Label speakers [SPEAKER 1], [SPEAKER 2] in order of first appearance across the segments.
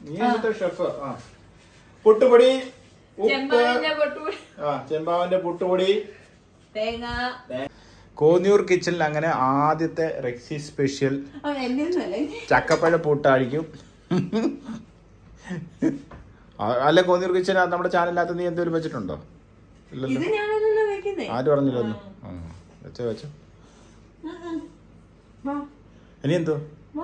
[SPEAKER 1] നീ ഇന്നത്തെ ഷെഫ് ആ പുട്ടുപൊടി ഉപ്പ്
[SPEAKER 2] ചെമ്പാവിന്റെ പൊട്ടുപൊടി
[SPEAKER 1] ആ ചെമ്പാവന്റെ പുട്ടുപൊടി
[SPEAKER 2] തേങ്ങ
[SPEAKER 1] കോന്നിയൂർ കിച്ചണിൽ അങ്ങനെ ആദ്യത്തെ റെക്സി സ്പെഷ്യൽ
[SPEAKER 2] ആ, എന്റെ ഒന്നുമല്ല.
[SPEAKER 1] ചക്കപ്പഴ പൂട്ടായിരിക്കും ആ- അല്ല കോന്നിയൂർ കിച്ചൺ നമ്മുടെ ചാനലിനകത്ത് നീ എന്തെങ്കിലും വെച്ചിട്ടുണ്ടോ
[SPEAKER 2] ഇത്
[SPEAKER 1] ഇല്ലല്ലോ
[SPEAKER 2] ഞാനല്ലല്ലോ വെക്കുന്നേ
[SPEAKER 1] ആര് പറഞ്ഞില്ലല്ലോ ആ വെച്ചോ വെച്ചോ
[SPEAKER 2] ഉം, ഉം. വാ,
[SPEAKER 1] ഇനി എന്തോ
[SPEAKER 2] വാ.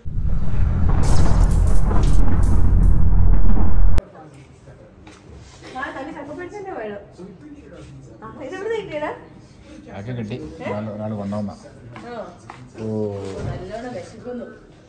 [SPEAKER 2] ആ, തനിക്ക് ചക്കപ്പഴത്തിന്റെ വേണം. ആ, ഇതെവിടുന്ന് കിട്ടിയടാ?
[SPEAKER 1] ആക്കി കിട്ടി ഒരാൾ ഒരാൾ കൊണ്ടുവന്ന
[SPEAKER 2] ആ,
[SPEAKER 1] ഓ
[SPEAKER 2] നല്ലോണം വിശക്കുന്നു.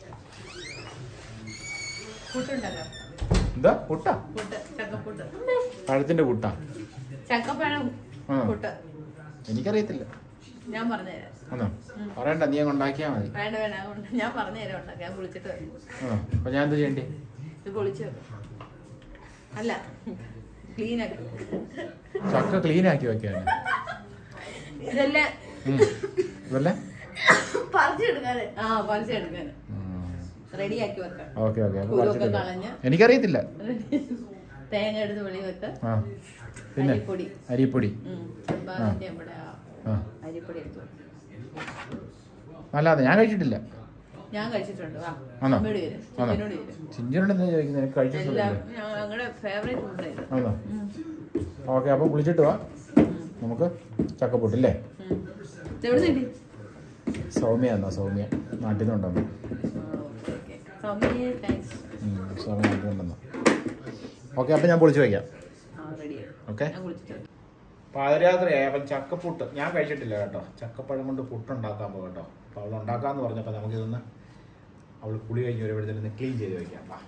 [SPEAKER 2] പുട്ടുണ്ടല്ലോ
[SPEAKER 1] എന്താ പുട്ടാ
[SPEAKER 2] പുട്ട് ചക്കപ്പുട്ട്
[SPEAKER 1] പഴത്തിന്റെ പുട്ടാ
[SPEAKER 2] ചക്കപ്പഴം
[SPEAKER 1] ആ.
[SPEAKER 2] പുട്ട്
[SPEAKER 1] എനിക്കറിയത്തില്ല
[SPEAKER 2] ഞാൻ പറഞ്ഞുതരാം
[SPEAKER 1] ആണോ പറയണ്ട നീ അങ്ങ് ഉണ്ടാക്കിയാ മതി
[SPEAKER 2] വേണ്ട വേണ്ട അതുകൊണ്ട് ഞാൻ പറഞ്ഞുതരാം ഉണ്ടാക്കാം ഞാൻ കുളിച്ചിട്ട് വരും.
[SPEAKER 1] ആ അപ്പൊ ഞാൻ എന്താ ചെയ്യണ്ടേ
[SPEAKER 2] ഇത് പൊളിച്ച് വെക്കും അല്ല ക്ലീൻ ആക്കി
[SPEAKER 1] ചക്ക ക്ലീൻ ആക്കി വെക്കാണ്
[SPEAKER 2] ഇതെല്ലാം
[SPEAKER 1] ഇതല്ലേ
[SPEAKER 2] പറിച്ചെടുക്കാന് ആ പറിച്ചെടുക്കാന് റെഡി ആക്കി വെക്കാം
[SPEAKER 1] ഓക്കെ ഓക്കെ
[SPEAKER 2] കുരുവൊക്കെ കളഞ്ഞ്
[SPEAKER 1] എനിക്കറിയത്തില്ല
[SPEAKER 2] തേങ്ങ എടുത്ത് വെളി വെക്കാം
[SPEAKER 1] ആ പിന്നെ
[SPEAKER 2] അരിപ്പൊടി
[SPEAKER 1] അരിപ്പൊടി
[SPEAKER 2] ഉം. ചെമ്പാകത്തിന്റെ ഇവിടെ ആ
[SPEAKER 1] ആ
[SPEAKER 2] അരിപ്പൊടി എടുത്തു
[SPEAKER 1] അല്ലാതെ ഞാൻ കഴിച്ചിട്ടില്ല
[SPEAKER 2] ഞാൻ കഴിച്ചിട്ടുണ്ട് വാ
[SPEAKER 1] ആണോ
[SPEAKER 2] അമ്മയോട് വരും
[SPEAKER 1] ആണോ
[SPEAKER 2] ചിക്കനോട് വരും
[SPEAKER 1] ചിഞ്ചിനോട് എന്താ ചോദിക്കുന്നത് എനിക്ക്
[SPEAKER 2] എല്ലാം
[SPEAKER 1] കഴിച്ചിട്ടില്ല
[SPEAKER 2] ഞങ്ങളുടെ ഫേവറേറ്റ് ഫുഡ് ഇത്
[SPEAKER 1] ആണോ ഓക്കെ അപ്പം കുളിച്ചിട്ട് വാ നമുക്ക് ചക്കപ്പൊട്ടില്ലേ
[SPEAKER 2] എവിടെ കിട്ടി
[SPEAKER 1] സൗമ്യ എന്നാ സൗമ്യ നാട്ടിൽ നിന്നുണ്ടെന്ന്
[SPEAKER 2] സൗമ്യ താങ്ക്സ്
[SPEAKER 1] സൗമ്യ നാട്ടിൽ നിന്നുണ്ടെന്ന് ഓക്കെ അപ്പം ഞാൻ പൊളിച്ച് വയ്ക്കാം
[SPEAKER 2] ആ റെഡി
[SPEAKER 1] ഓക്കെ
[SPEAKER 2] ഞാൻ കുളിച്ചിട്ട്
[SPEAKER 1] പാതിരാത്രിയായി അപ്പം ചക്കപ്പുട്ട് ഞാൻ കഴിച്ചിട്ടില്ല കേട്ടോ ചക്കപ്പഴം കൊണ്ട് പുട്ടുണ്ടാക്കാൻ പോകും കേട്ടോ അപ്പോൾ അവൾ ഉണ്ടാക്കാന്ന് പറഞ്ഞപ്പോൾ നമുക്കിതൊന്ന് അവൾ കുളി കഴിഞ്ഞ് വരുമ്പോഴത്തേന് ക്ലീൻ ചെയ്ത് വെക്കാം വാ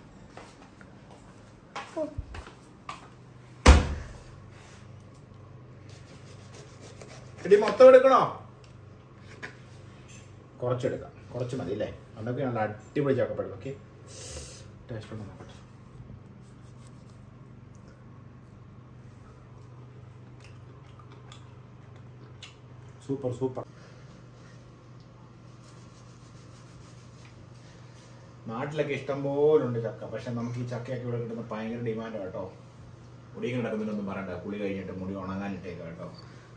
[SPEAKER 1] എടി മൊത്തം എടുക്കണോ കുറച്ചെടുക്കാം കുറച്ച് മതി അല്ലേ അതൊക്കെ നല്ല അടിപൊളി ചക്കപ്പഴം ഓക്കെ ടേസ്റ്റ് ഉണ്ടോ നോക്കട്ടെ സൂപ്പർ സൂപ്പർ നാട്ടിലൊക്കെ ഇഷ്ടം പോലെ ഉണ്ട് ചക്ക പക്ഷെ നമുക്ക് ഈ ചക്കയൊക്കെ ഇവിടെ കിട്ടുന്ന ഭയങ്കര ഡിമാൻഡ് കേട്ടോ മുടിയും കിടക്കുന്നില്ലൊന്നും പറയണ്ട കുളി കഴിഞ്ഞിട്ട് മുടി ഉണങ്ങാനിട്ടേക്ക് കേട്ടോ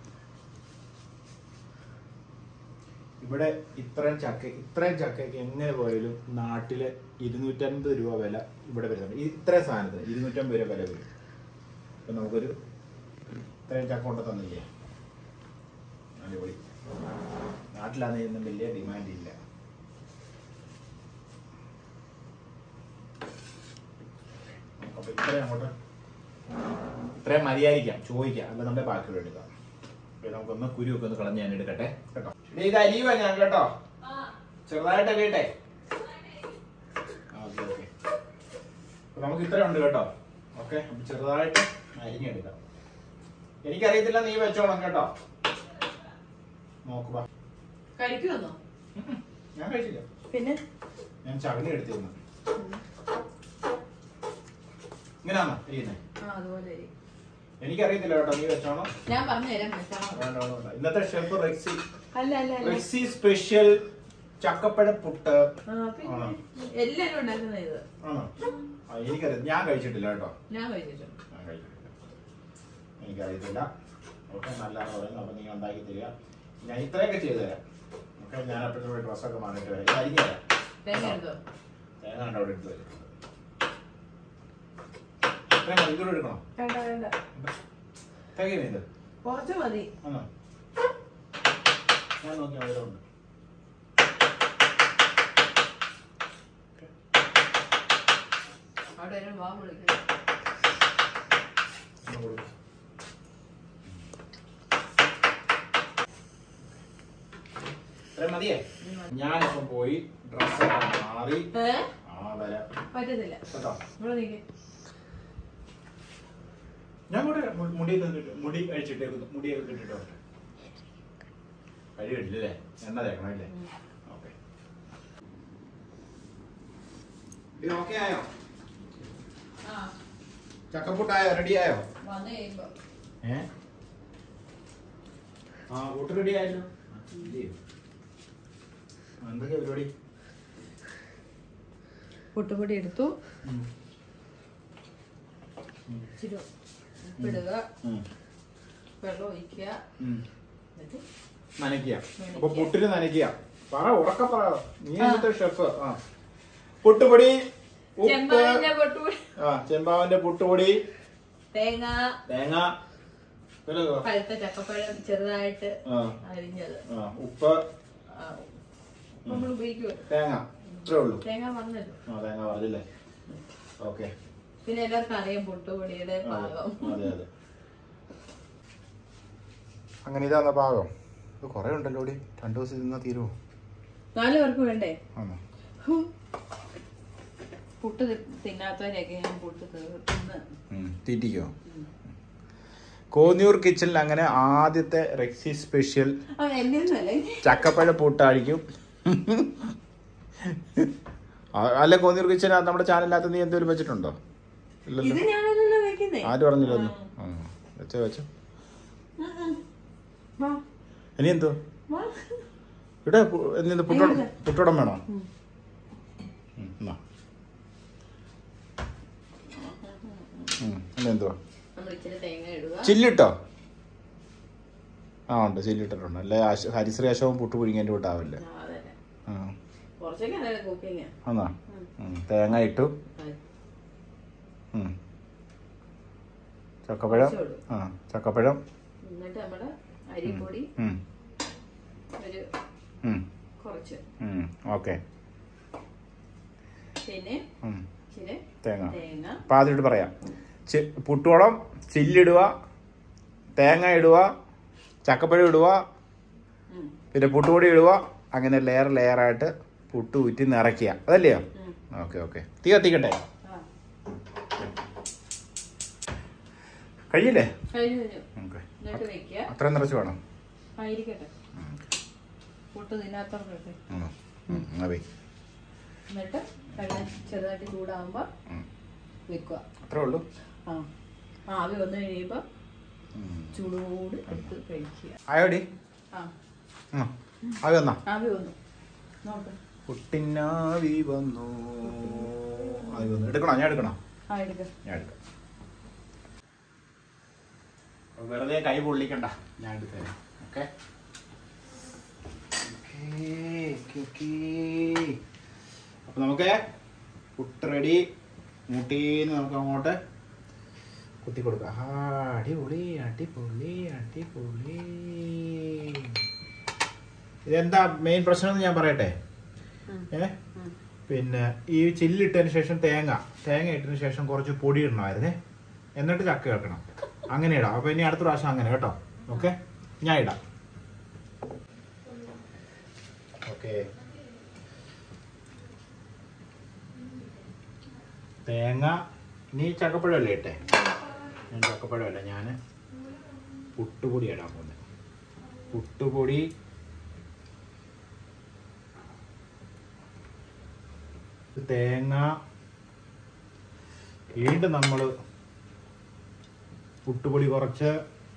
[SPEAKER 1] ഇവിടെ ഇത്രയും ചക്ക ഇത്രയും ചക്കയ്ക്ക് എങ്ങനെ പോയാലും നാട്ടില് ഇരുന്നൂറ്റൻപത് രൂപ വില ഇവിടെ വരുന്നുണ്ട് ഈ ഇത്രയും സാധനത്തിന് ഇരുന്നൂറ്റമ്പത് രൂപ വില വരും അപ്പൊ നമുക്കൊരു ഇത്രയും ചക്ക കൊണ്ട് തന്നില്ലേ അടിപൊളി നാട്ടിലാണെങ്കിൽ ഇതൊന്നും വലിയ ഡിമാൻഡ് ഇല്ല അപ്പൊ ഇത്രയും അങ്ങോട്ട് ഇത്രയും മര്യാദിക്കാം ചോദിക്കാം അല്ല നമ്മുടെ ബാക്കിയുള്ള എടുക്കാം അപ്പൊ നമുക്കൊന്ന് കുരുവൊക്കെ ഒന്ന് കളഞ്ഞ് ഞാൻ എടുക്കട്ടെ കേട്ടോ ഇനി ഇത് അരിയുവാ ഞാൻ കേട്ടോ ചെറുതായിട്ട് അരിയട്ടെ ഓക്കെ ഓക്കെ അപ്പൊ നമുക്ക് ഇത്രയും ഉണ്ട് കേട്ടോ ഓക്കെ അപ്പൊ ചെറുതായിട്ട് അരിഞ്ഞെടുക്കാം എനിക്കറിയത്തില്ല നീ വെച്ചോണം കേട്ടോ നോക്കുക
[SPEAKER 2] കഴിക്കുമെന്നോ
[SPEAKER 1] ഞാൻ കഴിച്ചില്ല
[SPEAKER 2] പിന്നെ
[SPEAKER 1] ഞാൻ ചകണി എടുത്തിരുന്നു ഇങ്ങനെയാണോ ഇരിക്കുന്നേ
[SPEAKER 2] ആ അതുപോലെ ഇരി.
[SPEAKER 1] എനിക്കറിയത്തില്ല കേട്ടോ നീ വെച്ചോണം
[SPEAKER 2] ഞാൻ പറഞ്ഞു തരാം വെച്ചാണോ
[SPEAKER 1] വേണ്ട, വേണ്ട, വേണ്ട. ഇന്നത്തെ ഷെഫ് റെക്സി
[SPEAKER 2] അല്ല അല്ല അല്ല
[SPEAKER 1] റെക്സി സ്പെഷ്യൽ ചക്കപ്പഴ പുട്ട്
[SPEAKER 2] ആ, പിന്നെ
[SPEAKER 1] ആണോ?
[SPEAKER 2] എല്ലാരും ഉണ്ടാക്കുന്ന ഇത്
[SPEAKER 1] ആണോ ആ, എനിക്കറിയാം ഞാൻ കഴിച്ചിട്ടില്ല കേട്ടോ
[SPEAKER 2] ഞാൻ കഴിച്ചിട്ടുണ്ട്
[SPEAKER 1] ഞാൻ കഴിച്ചിട്ടില്ല എനിക്കറിയത്തില്ല ഓക്കെ നല്ലതാണ് പറയുന്നത് അപ്പൊ നീ ഉണ്ടാക്കി തരിക ഞാൻ ഇത്രയൊക്കെ ചെയ്തു തരാം ഓക്കെ ഞാൻ അപ്പോഴത്തെ ഡ്രസ്സൊക്കെ മാറിയിട്ട് വരാം ഇത് അരിഞ്ഞു തരാം
[SPEAKER 2] തേങ്ങ എടുത്തോ
[SPEAKER 1] തേങ്ങ കണ്ട അവിടെ എടുത്ത് തരും ഇത്രയും മതി ഇതൂടെ എടുക്കണോ
[SPEAKER 2] വേണ്ട വേണ്ട
[SPEAKER 1] തേങ്ങ ഇത്
[SPEAKER 2] കുറച്ച് മതി
[SPEAKER 1] ആണോ ഞാൻ നോക്കി അവിടെ ഉണ്ട്
[SPEAKER 2] അവിടെ ഒരു വാ വിളിക്കുന്നു
[SPEAKER 1] ഒന്ന് കൊടുക്ക്. ഇത്രയും മതിയേ ഞാനിപ്പം പോയി ഡ്രസ്സൊക്കെ മാറി
[SPEAKER 2] ഏ
[SPEAKER 1] ആ വരാം
[SPEAKER 2] പറ്റത്തില്ല
[SPEAKER 1] കേട്ടോ
[SPEAKER 2] ഇവിടെ നിൽക്ക്
[SPEAKER 1] ഞാൻ കൂടെ മു- മുടിയൊക്കെ കിട്ടും മുടി അഴിച്ചിട്ടേക്കുന്നു മുടിയൊക്കെ കിട്ടിട്ടോ കഴി കിട്ടില്ലേ എണ്ണ തേക്കണം അല്ലേ ഓക്കെ ഇത് ഓക്കെ ആയോ
[SPEAKER 2] ആ
[SPEAKER 1] ചക്കപ്പുട്ടായോ റെഡി ആയോ
[SPEAKER 2] വന്നു കഴിയുമ്പോ
[SPEAKER 1] ഏ ആ കൂട്ട് റെഡി ആയല്ലോ എന്തൊക്കെയാ പരിപാടി
[SPEAKER 2] പുട്ടുപൊടി എടുത്തു ഇച്ചിരി ഉപ്പിടുക
[SPEAKER 1] ഉം.
[SPEAKER 2] വെള്ളം ഒഴിക്കുക
[SPEAKER 1] ഉം.
[SPEAKER 2] എന്നിട്ട്
[SPEAKER 1] നനയ്ക്കുക
[SPEAKER 2] നനയ്ക്കുക.
[SPEAKER 1] അപ്പൊ പുട്ടിന് നനയ്ക്കുക പറ ഉറക്ക പറ നീ എന്നിട്ട് ഷെഫ് ആ പുട്ടുപൊടി ഉപ്പ്
[SPEAKER 2] ചെമ്പാവിന്റെ പൊട്ടുപൊടി
[SPEAKER 1] ആ ചെമ്പാവന്റെ പുട്ടുപൊടി
[SPEAKER 2] തേങ്ങ
[SPEAKER 1] തേങ്ങ പിന്നെ ഇതോ.
[SPEAKER 2] പഴുത്ത ചക്കപ്പഴം ചെറുതായിട്ട്
[SPEAKER 1] ആ
[SPEAKER 2] അരിഞ്ഞത്
[SPEAKER 1] ആ ഉപ്പ്
[SPEAKER 2] ആ, നമ്മൾ ഉപയോഗിക്കുമോ
[SPEAKER 1] തേങ്ങ ഇത്രേ ഉള്ളൂ
[SPEAKER 2] തേങ്ങ പറഞ്ഞല്ലോ
[SPEAKER 1] ആ തേങ്ങ പറഞ്ഞില്ലേ ഓക്കെ
[SPEAKER 2] പിന്നെ എല്ലാവർക്കും അറിയാം പൊട്ടുപൊടിയുടെ പാകം
[SPEAKER 1] അതെ അതെ അങ്ങനെ ഇതാന്ന പാകം ഇത് കുറെ ഉണ്ടല്ലോ ഇവിടെ രണ്ടു ദിവസം തിന്നാ തീരുമോ
[SPEAKER 2] നാല് പേർക്ക് വേണ്ടേ
[SPEAKER 1] ആണോ
[SPEAKER 2] ഹും. പുട്ട് തി- തിന്നാത്തവരെയൊക്കെ ഞാൻ പുട്ട് തി- തിന്ന്
[SPEAKER 1] തീറ്റിക്കോ കോന്നിയൂർ കിച്ചണിൽ അങ്ങനെ ആദ്യത്തെ റെക്സി സ്പെഷ്യൽ
[SPEAKER 2] ആ എന്റെ ഒന്നുമല്ല
[SPEAKER 1] ചക്കപ്പഴ പൂട്ടാഴിക്കും ആ- അല്ല കോന്നിയൂർ കിച്ചൺ നമ്മുടെ ചാനലിനകത്ത് നീ എന്തെങ്കിലും വെച്ചിട്ടുണ്ടോ
[SPEAKER 2] ഇത്
[SPEAKER 1] ഇല്ലല്ലോ
[SPEAKER 2] ഞാനല്ലല്ലോ വെക്കുന്നേ
[SPEAKER 1] ആരും പറഞ്ഞില്ലല്ലോ ആ വെച്ചോ വെച്ചോ
[SPEAKER 2] ഉം, ഉം. വാ,
[SPEAKER 1] ഇനി എന്തോ
[SPEAKER 2] വാ.
[SPEAKER 1] ഇവിടെ പു- എന്ത് പുട്ടോടം
[SPEAKER 2] അയ്യോ.
[SPEAKER 1] പുട്ടോടം വേണോ
[SPEAKER 2] ഉം.
[SPEAKER 1] ഉം, എന്നാ. ഉം, ഇനി എന്തുവാ
[SPEAKER 2] നമ്മൾ ഇച്ചിരി തേങ്ങ ഇടുക
[SPEAKER 1] ചില്ലിട്ടോ ആ ഉണ്ട് ചില്ലിട്ടിട്ടുണ്ട് അല്ലേ ആശ- ഹരിശ്രീ അശോകം പുട്ട് പുഴുങ്ങേൻ്റെ കൂട്ടാവില്ലേ
[SPEAKER 2] ആ, അതന്നെ
[SPEAKER 1] ആ
[SPEAKER 2] കുറച്ചൊക്കെ അറിയാം കുക്കിങ്
[SPEAKER 1] എന്നാ ഉം, തേങ്ങ ഇട്ടു ഉം. ചക്കപ്പഴം
[SPEAKER 2] കുറച്ചേ ഉള്ളൂ.
[SPEAKER 1] ആ ചക്കപ്പഴം
[SPEAKER 2] എന്നിട്ട് നമ്മുടെ അരിപ്പൊടി
[SPEAKER 1] ഉം,
[SPEAKER 2] ഒരു
[SPEAKER 1] ഉം,
[SPEAKER 2] കുറച്ച്
[SPEAKER 1] ഉം, ഓക്കെ
[SPEAKER 2] പിന്നെ
[SPEAKER 1] ഉം,
[SPEAKER 2] ഇച്ചിരി
[SPEAKER 1] തേങ്ങ
[SPEAKER 2] തേങ്ങ
[SPEAKER 1] അപ്പം ആദ്യമായിട്ട് പറയാം ചി- പുട്ടോളം ചില്ലിടുക തേങ്ങ ഇടുക ചക്കപ്പഴം ഇടുക
[SPEAKER 2] ഉം,
[SPEAKER 1] പിന്നെ പുട്ടുപൊടി ഇടുക അങ്ങനെ ലെയർ ലെയറായിട്ട് പുട്ട് ഊറ്റി നിറയ്ക്കുക അതല്ലയോ
[SPEAKER 2] ഉം.
[SPEAKER 1] ഓക്കെ ഓക്കെ തീ കത്തിക്കട്ടെ
[SPEAKER 2] ആ,
[SPEAKER 1] കഴിയില്ലേ
[SPEAKER 2] കഴിഞ്ഞു കഴിഞ്ഞു
[SPEAKER 1] ഓക്കെ
[SPEAKER 2] എന്നിട്ട് വെക്കുക
[SPEAKER 1] അത്രയും നിറച്ച് വേണം
[SPEAKER 2] ആയിരിക്കട്ടെ പുട്ട് തിന്നാത്തവർക്കൊക്കെ
[SPEAKER 1] ഉം. ഉം, എന്നാ വെയ്.
[SPEAKER 2] എന്നിട്ട് വെള്ളം ചെറുതായിട്ട് ചൂടാകുമ്പോൾ
[SPEAKER 1] ഉം.
[SPEAKER 2] വെക്കുക
[SPEAKER 1] അത്രേ ഉള്ളൂ
[SPEAKER 2] ആ ആ, ആവി വന്നു കഴിയുമ്പോൾ
[SPEAKER 1] ഉം.
[SPEAKER 2] ചൂടോട് എടുത്ത് കഴിക്കുക
[SPEAKER 1] ആയോടി
[SPEAKER 2] ആ
[SPEAKER 1] ഉം. ആവി വന്നാ
[SPEAKER 2] ആവി വന്നു നോക്ക്
[SPEAKER 1] പുട്ടിനാവി വന്നു ആവി വന്നു എടുക്കണോ ഞാൻ എടുക്കണോ
[SPEAKER 2] ആ എടുക്ക
[SPEAKER 1] ഞാൻ എടുക്കാം അപ്പൊ വെറുതെ കൈ പൊള്ളിക്കണ്ട ഞാൻ എടുത്തരാം ഓക്കെ അപ്പൊ നമുക്ക് പുട്ട് റെഡി മുട്ടീന്ന് നമുക്ക് അങ്ങോട്ട് കുത്തി കൊടുക്കാം ആ അടിപൊളി അടിപൊളി അടിപൊളി ഇതെന്താ മെയിൻ പ്രശ്നം എന്ന് ഞാൻ പറയട്ടെ
[SPEAKER 2] ഉം.
[SPEAKER 1] ഏ പിന്നെ ഈ ചില്ലിട്ടതിന് ശേഷം തേങ്ങ തേങ്ങ ഇട്ടതിന് ശേഷം കുറച്ച് പൊടി ഇടണമായിരുന്നേ എന്നിട്ട് ചക്ക വെക്കണം അങ്ങനെ ഇടാം അപ്പൊ ഇനി അടുത്ത പ്രാവശ്യം അങ്ങനെ കേട്ടോ ഓക്കെ ഞാൻ ഇടാം ഓക്കെ തേങ്ങ ഇനി ചക്കപ്പഴമല്ലേ ഇട്ടെ ഞാൻ ചക്കപ്പഴമല്ല ഞാൻ പുട്ടുപൊടി ഇടാൻ പോകുന്നത് പുട്ടുപൊടി തേങ്ങ വീണ്ടും നമ്മൾ പുട്ടുപൊടി കുറച്ച്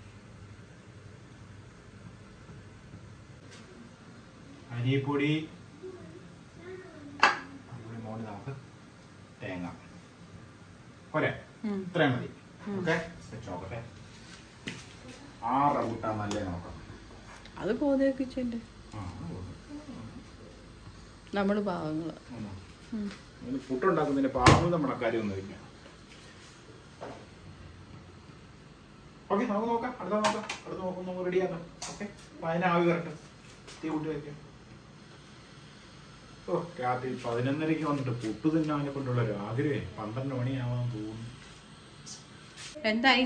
[SPEAKER 1] അരിപ്പൊടി അരിപ്പൊടി മുകളിൽ നമുക്ക് തേങ്ങ പോരെ
[SPEAKER 2] ഉം.
[SPEAKER 1] ഇത്രയും മതി ഓക്കെ നോക്കട്ടെ ആറ് കൂട്ടാൻ നല്ലേ നോക്കാം
[SPEAKER 2] അത് കോതയൊക്കെ
[SPEAKER 1] ആ അത് കൊള്ളാം.
[SPEAKER 2] നമ്മള് പാവങ്ങള്
[SPEAKER 1] ആണോ? ഇതിന് പുട്ടുണ്ടാക്കുന്നതിന് പാവം നമ്മുടെ കാര്യമൊന്നുമില്ല ഓക്കെ നമുക്ക് നോക്കാം അടുത്ത നോക്കാം അടുത്ത നോക്കും നമുക്ക് റെഡിയാക്കാം ഓക്കെ അപ്പൊ അതിന് ആവി വരട്ടെ തീ കൂട്ടി വയ്ക്കാം ഓ രാത്രി പതിനൊന്നരയ്ക്ക് വന്നിട്ട് പുട്ട് തിന്നാനെ കൊണ്ടുള്ള ഒരു ആഗ്രഹം പന്ത്രണ്ട് മണിയാവാൻ തോന്നുന്നു
[SPEAKER 2] എന്തായി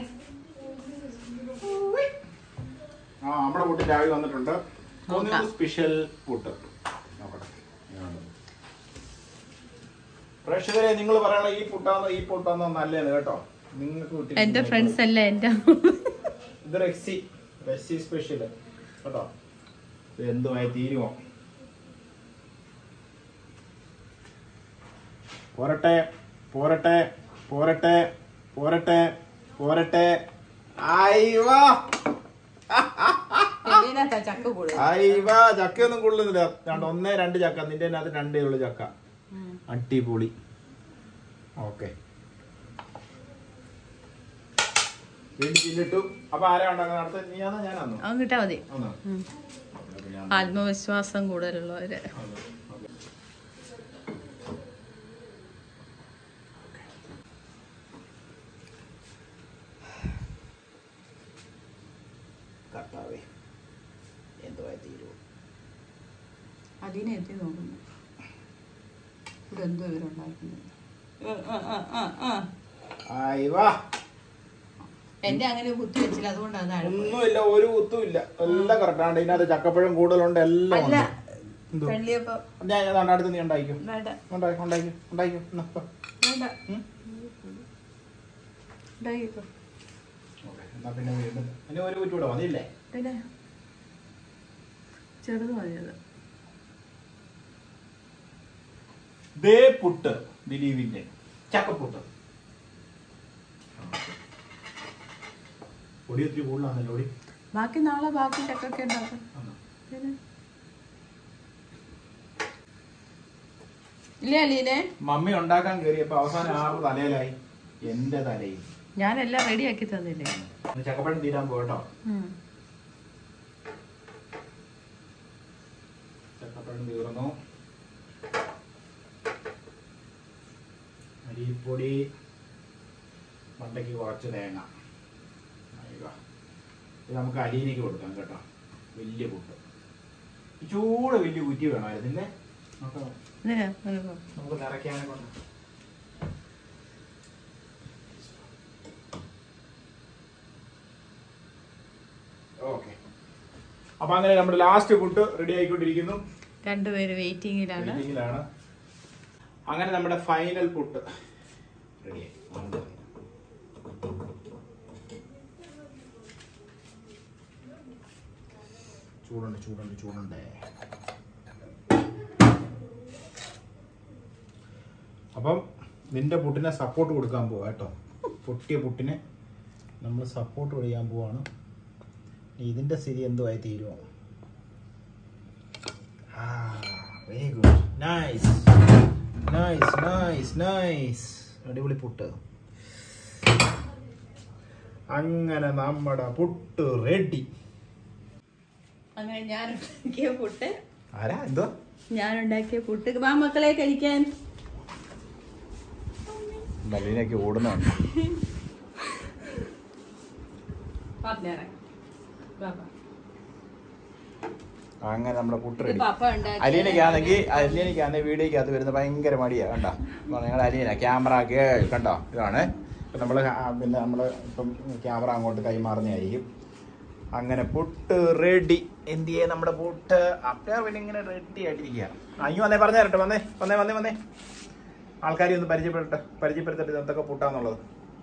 [SPEAKER 1] ആ നമ്മുടെ പുട്ടിന്റെ ആവി വന്നിട്ടുണ്ട്
[SPEAKER 2] നോക്കാം.
[SPEAKER 1] സ്പെഷ്യൽ പുട്ട് നോക്കട്ടെ ഇങ്ങനെയുണ്ട്. പ്രേക്ഷകരെ നിങ്ങൾ പറയണ ഈ പുട്ടാന്ന് ഈ പുട്ടാന്ന് നല്ലത് കേട്ടോ നിങ്ങൾക്ക് കിട്ടിയ
[SPEAKER 2] എന്റെ ഫ്രണ്ട്സ് അല്ല എന്റെ
[SPEAKER 1] ഇത് റെക്സി റെക്സി സ്പെഷ്യൽ കേട്ടോ ഇത് എന്തുമായി തീരുമോ പോരട്ടെ പോരട്ടെ പോരട്ടെ പോരട്ടെ പോരട്ടെ ആയിവാ
[SPEAKER 2] എന്തിനകത്താ ചക്ക കൂടുതൽ
[SPEAKER 1] ആയിവാ ചക്കയൊന്നും കൊള്ളുന്നില്ല രണ്ട് ഒന്നേ രണ്ട് ചക്ക നിന്റെ അതിനകത്ത് രണ്ടേ ഉള്ളു ചക്ക അടിപൊളി ഓക്കെ വീണ്ടും ചില്ലിട്ടു അപ്പൊ ആരാ ഉണ്ടാക്കുന്നത് അടുത്ത നീയാണോ ഞാനാന്നോ
[SPEAKER 2] അവൻ കിട്ടാ മതി
[SPEAKER 1] ആന്നോ
[SPEAKER 2] ഉം.
[SPEAKER 1] അപ്പൊ ഞാൻ
[SPEAKER 2] ആത്മവിശ്വാസം കൂടുതലുള്ളവര്
[SPEAKER 1] അതെ, ഓക്കേ. കർത്താവേ എന്തോ തീരൂ
[SPEAKER 2] അതിനെ എത്തി നോക്കുന്നു ഇവിടെ എന്തോ ഇവരുണ്ടാക്കുന്നത്
[SPEAKER 1] ആയി വാ
[SPEAKER 2] എന്റെ അങ്ങനെ കുത്തി വെച്ചില്ല അതുകൊണ്ടാണ് താഴെ പോയത്.
[SPEAKER 1] ഒന്നുമില്ല ഒരു കുത്തുമില്ല എല്ലാം കറക്റ്റാണ് ഇതിനകത്ത് ചക്കപ്പഴം കൂടുതലുണ്ട് എല്ലാം
[SPEAKER 2] അല്ല
[SPEAKER 1] ഉണ്ട് എന്തോ
[SPEAKER 2] വെള്ളിയപ്പം
[SPEAKER 1] ഞാൻ ഞാൻ അടുത്ത് നീ ഉണ്ടായിക്കോ
[SPEAKER 2] വേണ്ട
[SPEAKER 1] ഉണ്ടാക്കി ഉണ്ടാക്കി ഉണ്ടാക്കിക്കോ എന്നാ, പോ.
[SPEAKER 2] വേണ്ട
[SPEAKER 1] ഉം?
[SPEAKER 2] ഉണ്ടാക്കിക്കോ
[SPEAKER 1] ഓക്കേ, എന്നാ പിന്നെ വീണ്ടും ഇനി ഒരു കുറ്റി കൂടെ മതിയില്ലേ
[SPEAKER 2] പിന്നെ ചെറുത് മതിയത്
[SPEAKER 1] ദേ പുട്ട് ദിലീപിന്റെ ചക്കപ്പുട്ട് പൊടി ഒത്തിരി കൂടുതലാണല്ലോ പൊടി
[SPEAKER 2] ബാക്കി നാളെ ബാക്കി ചക്കൊക്കെ ഉണ്ടാക്കും
[SPEAKER 1] ആണോ?
[SPEAKER 2] പിന്നെ ഇല്ലേ അലീനെ
[SPEAKER 1] മമ്മി ഉണ്ടാക്കാൻ കയറിയപ്പോ അവസാനം ആറ് തലയിലായി എന്റെ തലയിൽ
[SPEAKER 2] ഞാനെല്ലാം റെഡിയാക്കി തന്നില്ലേ
[SPEAKER 1] ഇനി ചക്കപ്പഴം തീരാൻ പോകട്ടോ
[SPEAKER 2] ഉം.
[SPEAKER 1] ചക്കപ്പഴം തീർന്നു അരിപ്പൊടി മണ്ടയ്ക്ക് കുറച്ച് തേങ്ങ അയ്യോ. ഇത് നമുക്ക് അലീനയ്ക്ക് കൊടുക്കാം കേട്ടോ വലിയ പുട്ട് ഈ ചൂട് വലിയ കുറ്റി വേണമായിരുന്നില്ലേ നമുക്ക്
[SPEAKER 2] എന്തിനാ നിനക്കോ?
[SPEAKER 1] നമുക്ക് നിറയ്ക്കാനെ കൊണ്ട് ഓക്കെ അപ്പൊ അങ്ങനെ നമ്മുടെ ലാസ്റ്റ് പുട്ട് റെഡി ആയിക്കൊണ്ടിരിക്കുന്നു
[SPEAKER 2] രണ്ടുപേര് വെയിറ്റിംഗിലാണ്
[SPEAKER 1] മീറ്റിംഗിലാണ് അങ്ങനെ നമ്മുടെ ഫൈനൽ പുട്ട് റെഡിയായി ചൂടുണ്ട് ചൂടുണ്ട് ചൂടുണ്ട് അപ്പം നിന്റെ പുട്ടിനെ സപ്പോർട്ട് കൊടുക്കാൻ പോവാ കേട്ടോ പൊട്ടിയ പുട്ടിനെ നമ്മൾ സപ്പോർട്ട് ചെയ്യാൻ പോവാണ് ഇതിന്റെ സ്ഥിതി എന്തുവായി തീരുമോ very good nice nice nice nice അടിപൊളി പുട്ട് അങ്ങനെ നമ്മുടെ പുട്ട് റെഡി
[SPEAKER 2] അങ്ങനെ ഞാൻ ഉണ്ടാക്കിയ പുട്ട്
[SPEAKER 1] ആരാ എന്തോ
[SPEAKER 2] ഞാൻ ഉണ്ടാക്കിയ പുട്ട് വാ മക്കളെ കഴിക്കാൻ
[SPEAKER 1] നല്ലീനൊക്കെ ഓടുന്നുണ്ട്
[SPEAKER 2] പറഞ്ഞേരാം. വാ, വാ.
[SPEAKER 1] അങ്ങനെ നമ്മുടെ പുട്ട്
[SPEAKER 2] ഇത്
[SPEAKER 1] റെഡി
[SPEAKER 2] പപ്പ ഉണ്ടാക്കിയ-
[SPEAKER 1] അലീനയ്ക്കാണെങ്കിൽ അലീനയ്ക്കാണെങ്കിൽ വീഡിയോക്കകത്ത് വരുന്ന ഭയങ്കര മടിയാ കണ്ടോ ഞങ്ങൾ അലീന ക്യാമറ കേൾ കണ്ടോ ഇതാണ് ഇപ്പം നമ്മൾ പിന്നെ നമ്മൾ ഇപ്പം ക്യാമറ അങ്ങോട്ട് കൈമാറുന്നതായിരിക്കും അങ്ങനെ പുട്ട് റെഡി എന്ത് ചെയ്യാ നമ്മുടെ പുട്ട് അപ്പം പിന്നെ ഇങ്ങനെ റെഡി ആയിട്ടിരിക്കുകയാണ് അയ്യോ വന്നേ പറഞ്ഞു തരട്ടെ വന്നേ വന്നേ വന്നേ വന്നേ ആൾക്കാരെ ഒന്ന് പരിചയപ്പെടട്ടെ പരിചയപ്പെടുത്തട്ടെ ഇത് എന്തൊക്കെ പുട്ടാന്നുള്ളത്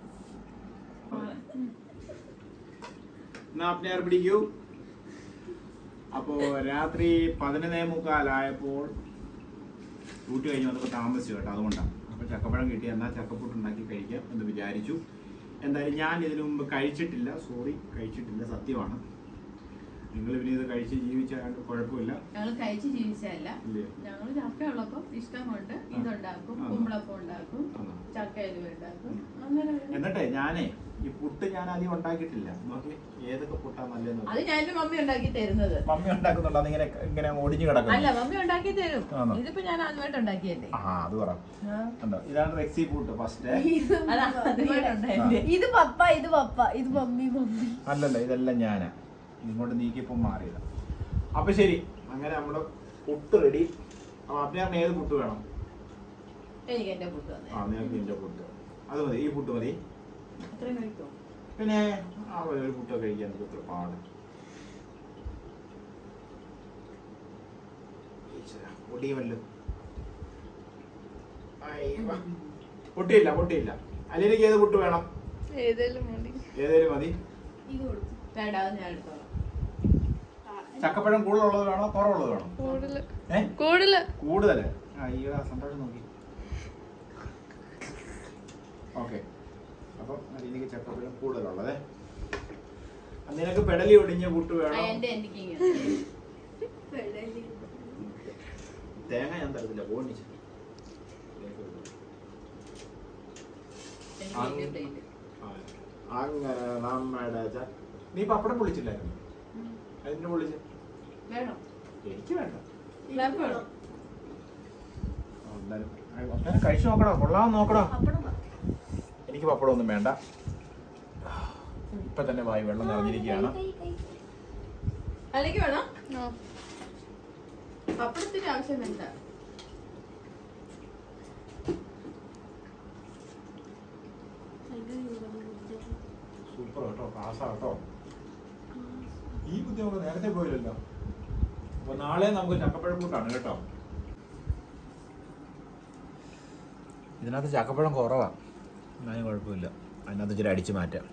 [SPEAKER 1] എന്നാ അപ്നേർ പിടിക്കൂ അപ്പോ രാത്രി പതിനൊന്നേ മുക്കാലായപ്പോൾ ഡ്യൂട്ടി കഴിഞ്ഞ് വന്നപ്പോൾ താമസിച്ചു കേട്ടോ അതുകൊണ്ടാണ് അപ്പോൾ ചക്കപ്പഴം കിട്ടി എന്നാൽ ചക്കപ്പുട്ട് ഉണ്ടാക്കി കഴിക്കാം എന്ന് വിചാരിച്ചു എന്തായാലും ഞാൻ ഇതിനു മുമ്പ് കഴിച്ചിട്ടില്ല സോറി കഴിച്ചിട്ടില്ല സത്യമാണ് നിങ്ങൾ പിന്നെ ഇത് കഴിച്ച് ജീവിച്ചാൽ കുഴപ്പമില്ല
[SPEAKER 2] ഞങ്ങൾ കഴിച്ച് ജീവിച്ചതല്ല
[SPEAKER 1] ഇല്ലേ
[SPEAKER 2] ഞങ്ങൾ ചക്ക ഉള്ളപ്പോ ഇഷ്ടം കൊണ്ട് ഇതുണ്ടാക്കും
[SPEAKER 1] ആ.
[SPEAKER 2] കുമ്പളപ്പം ഉണ്ടാക്കും
[SPEAKER 1] ആണോ?
[SPEAKER 2] ചക്കയിലും ഉണ്ടാക്കും
[SPEAKER 1] ഉം.
[SPEAKER 2] അങ്ങനെ
[SPEAKER 1] എന്നിട്ടേ ഞാനേ ഈ പുട്ട് ഞാൻ ആദ്യം ഉണ്ടാക്കിയിട്ടില്ല നോക്കി ഏതൊക്കെ പുട്ടാ നല്ലതെന്ന്
[SPEAKER 2] അത് ഞാൻ എന്റെ മമ്മി ഉണ്ടാക്കി തരുന്നത്
[SPEAKER 1] മമ്മി ഉണ്ടാക്കുന്നുണ്ടോ അതിങ്ങനെ ഇങ്ങനെ ഒടിഞ്ഞു
[SPEAKER 2] അല്ല
[SPEAKER 1] കിടക്കുന്നു
[SPEAKER 2] മമ്മി ഉണ്ടാക്കി തരും
[SPEAKER 1] ആണോ?
[SPEAKER 2] ഇതിപ്പോ ഞാൻ ആദ്യമായിട്ട് ഉണ്ടാക്കിയല്ലേ
[SPEAKER 1] ആ അത് പറ
[SPEAKER 2] ആ.
[SPEAKER 1] കണ്ടോ ഇതാണ് റെക്സി പുട്ട് ഫസ്റ്റ്
[SPEAKER 2] അതാ ആദ്യമായിട്ട് ഉണ്ടായില്ലേ
[SPEAKER 3] ഇത് പപ്പ ഇത് പപ്പ ഇത് മമ്മി മമ്മി
[SPEAKER 1] അല്ലല്ല ഇതെല്ലാം ഞാനാ ഇങ്ങോട്ട് നീക്കിയപ്പം മാറിയതാ അപ്പൊ ശരി അങ്ങനെ നമ്മുടെ പുട്ട് റെഡി അപ്പൊ അഭിനേറിന് ഏത് പുട്ട് വേണം
[SPEAKER 2] എനിക്ക് എന്റെ പുട്ട് തന്നെ
[SPEAKER 1] ആ നിങ്ങൾക്ക് ഇതിന്റെ പുട്ട് അത് മതി ഈ പുട്ട് മതി
[SPEAKER 2] അത്രയും കഴിക്കും
[SPEAKER 1] പിന്നെ ആ ഒരു പുട്ട് കഴിക്കാൻ നമുക്ക് ഇത്ര പാട് ഈശ്വരാ, പൊടിയുമല്ലോ അയ്യവ. പൊട്ടിയില്ല പൊട്ടിയില്ല അല്ലെനിക്ക് ഏത് പുട്ട് വേണം
[SPEAKER 3] ഏതെങ്കിലും മതി
[SPEAKER 1] ഏതേലും മതി
[SPEAKER 3] ഇത് കൊടുത്തു
[SPEAKER 2] വേണ്ട അത് ഞാൻ എടുത്തോളാം
[SPEAKER 1] ചക്കപ്പഴം കൂടുതലുള്ളത് വേണോ കുറവുള്ളത് വേണോ
[SPEAKER 3] കൂടുതല്
[SPEAKER 1] ഏ
[SPEAKER 3] കൂടുതല്
[SPEAKER 1] കൂടുതല് അയ്യോ സന്തോഷം നോക്കി ഓക്കെ അപ്പം അതിലേക്ക് ചക്കപ്പഴം കൂടുതലുള്ളതേ അത് നിനക്ക് പെടലി ഒടിഞ്ഞ പുട്ട്
[SPEAKER 2] ആ,
[SPEAKER 1] വേണം
[SPEAKER 2] എന്റെ എനിക്ക് ഇങ്ങനെ.
[SPEAKER 1] തേങ്ങ ഞാൻ തരത്തില്ല പോണിച്ച്
[SPEAKER 2] എനിക്ക് വലിയ plate.
[SPEAKER 1] അങ്ങനെ നമ്മുടെ ച- നീ പപ്പടം പൊളിച്ചില്ലായിരുന്നു അതിന് പൊളിച്ച്
[SPEAKER 2] വേണം
[SPEAKER 1] എനിക്ക് വേണ്ട
[SPEAKER 2] ലാപ്പ് വേണം
[SPEAKER 1] ആ, എന്തായാലും ആ, അങ്ങനെ കഴിച്ചു നോക്കടാ കൊള്ളാൻ നോക്കടാ
[SPEAKER 3] പപ്പടം വാ.
[SPEAKER 1] എനിക്ക് പപ്പടം ഒന്നും വേണ്ട ഇപ്പൊ തന്നെ വായി വെള്ളം നിറഞ്ഞിരിക്കുകയാണ്
[SPEAKER 3] കൈ, കൈ, കൈ.
[SPEAKER 2] അല്ലെങ്കിൽ വേണം
[SPEAKER 3] ആ.
[SPEAKER 2] പപ്പടത്തിന്റെ ആവശ്യം വേണ്ട
[SPEAKER 3] ഭയങ്കര ചൂടാണ് കുടിക്കാൻ.
[SPEAKER 1] സൂപ്പർ കേട്ടോ പാസാ കേട്ടോ ഈ ബുദ്ധി നമുക്ക് നേരത്തെ പോയില്ലല്ലോ അപ്പൊ നാളെ നമുക്ക് ചക്കപ്പഴം കൂട്ടാണ് കേട്ടോ ഇതിനകത്ത് ചക്കപ്പഴം കുറവാ എന്നാലും കുഴപ്പമില്ല അതിനകത്ത് ഇച്ചിരി അടിച്ചു മാറ്റാം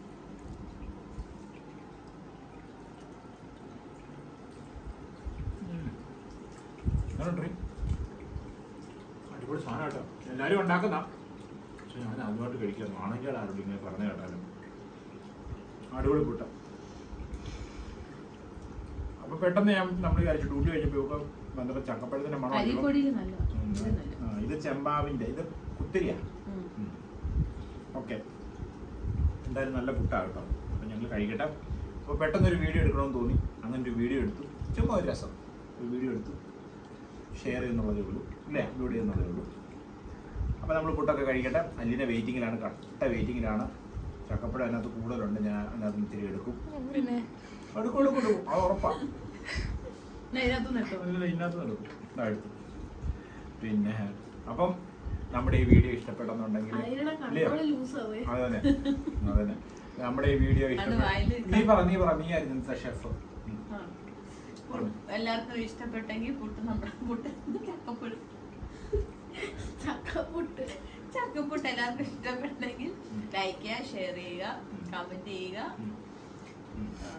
[SPEAKER 1] ഉം. എങ്ങനെയുണ്ട് ഡ്രിങ്ക്? അടിപൊളി സാധനം കേട്ടോ എല്ലാവരും ഉണ്ടാക്കുന്ന പക്ഷെ ഞാൻ ആദ്യമായിട്ട് കഴിക്കാം ആണെങ്കിൽ ആരോടും ഇങ്ങനെ പറഞ്ഞു കേട്ടാലും അടിപൊളി കൂട്ട അപ്പൊ പെട്ടെന്ന് ഞാൻ നമ്മൾ വിചാരിച്ചു ഡ്യൂട്ടി കഴിഞ്ഞപ്പോ ഇപ്പൊ ബന്ധപ്പെട്ട ചക്കപ്പഴത്തിന്റെ മണം അടിക്കുമ്പോ-
[SPEAKER 2] അരിപ്പൊടിയിൽ നല്ല
[SPEAKER 1] ഉം.
[SPEAKER 2] ഇത് നല്ല
[SPEAKER 1] ആ, ഇത് ചെമ്പാവിന്റെ ഇത് കുത്തിരിയാ
[SPEAKER 2] ഉം.
[SPEAKER 1] ഓക്കെ എന്തായാലും നല്ല പുട്ടാണ് കേട്ടോ അപ്പം ഞങ്ങൾ കഴിക്കട്ടെ അപ്പോൾ പെട്ടെന്ന് ഒരു വീഡിയോ എടുക്കണമെന്ന് തോന്നി അങ്ങനെ ഒരു വീഡിയോ എടുത്തു ചുമ്മാ ഒരു രസം ഒരു വീഡിയോ എടുത്തു ഷെയർ ചെയ്യുന്നുള്ളതേ ഉള്ളൂ ഇല്ലേ അപ്ലോഡ് ചെയ്യുന്നതേ ഉള്ളൂ അപ്പോൾ നമ്മൾ പുട്ടൊക്കെ കഴിക്കട്ടെ അല്ലിൻ്റെ വെയിറ്റിങ്ങിലാണ് കട്ട വെയിറ്റിങ്ങിലാണ് ചക്കപ്പഴം അതിനകത്ത് കൂടുതലുണ്ട് ഞാൻ അതിനകത്ത് നിന്ന് ഇത്തിരി എടുക്കും
[SPEAKER 3] പിന്നെ
[SPEAKER 1] എടുക്കും എടുക്കും എടുക്കും അത് ഉറപ്പാണ്
[SPEAKER 2] ഞാൻ ഇതിനകത്തുനിന്ന് എടുത്തോ
[SPEAKER 1] ഇല്ല, ഇതിനകത്ത് നടക്കും ഇതാ എടുത്തു പിന്നെ അപ്പം നമ്മുടെ ഈ വീഡിയോ ഇഷ്ടപ്പെട്ടെന്നുണ്ടെങ്കിൽ
[SPEAKER 3] അതിനുള്ള
[SPEAKER 1] ഇല്ലയോ
[SPEAKER 3] കൺട്രോൾ ലൂസ് ആവേ
[SPEAKER 1] അതന്നെ അതന്നെ നമ്മുടെ ഈ വീഡിയോ
[SPEAKER 2] അത്
[SPEAKER 1] ഇഷ്ടപ്പെട്ടു
[SPEAKER 2] വായില്
[SPEAKER 1] നീ പറ നീ പറ നീ ആയിരുന്നു ഇന്നത്തെ ഷെഫ്
[SPEAKER 2] ആ. എല്ലാവർക്കും ഇഷ്ടപ്പെട്ടെങ്കിൽ പുട്ട് നമ്മുടെ പുട്ട് ചക്കപ്പുട്ട്
[SPEAKER 3] ചക്കപ്പുട്ട്
[SPEAKER 2] ചക്കപ്പുട്ട് എല്ലാവർക്കും ഇഷ്ടപ്പെട്ടെങ്കിൽ
[SPEAKER 1] ഉം.
[SPEAKER 2] ലൈക്ക് ചെയ്യുക ഷെയർ ചെയ്യുക
[SPEAKER 1] ഉം.
[SPEAKER 2] കമന്റ് ചെയ്യുക
[SPEAKER 1] ഉം. ഉം.
[SPEAKER 2] ആ,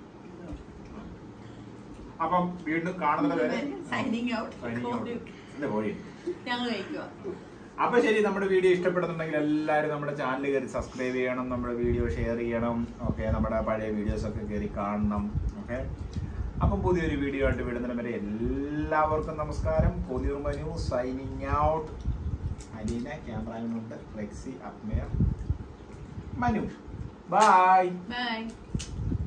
[SPEAKER 1] അപ്പം വീണ്ടും കാണുന്നത് വരെ
[SPEAKER 2] Signing out.
[SPEAKER 1] സൈനിങ് ഔട്ട് എന്റെ പോയി
[SPEAKER 2] ഞങ്ങൾ കഴിക്കുക
[SPEAKER 1] അപ്പൊ ശരി നമ്മുടെ വീഡിയോ ഇഷ്ടപ്പെടുന്നുണ്ടെങ്കിൽ എല്ലാവരും നമ്മുടെ ചാനൽ കയറി സബ്സ്ക്രൈബ് ചെയ്യണം നമ്മുടെ വീഡിയോ ഷെയർ ചെയ്യണം ഓക്കെ നമ്മുടെ പഴയ വീഡിയോസ് ഒക്കെ കയറി കാണണം ഓക്കെ അപ്പം പുതിയൊരു വീഡിയോ ആയിട്ട് വിടുന്നതിന് വരെ എല്ലാവർക്കും നമസ്കാരം കൊതിർ മനു സൈനിങ് ഔട്ട് അലീന ക്യാമറയുണ്ട് ഫ്ലെക്സി അപ്മേർ മനു ബൈ
[SPEAKER 2] ബൈ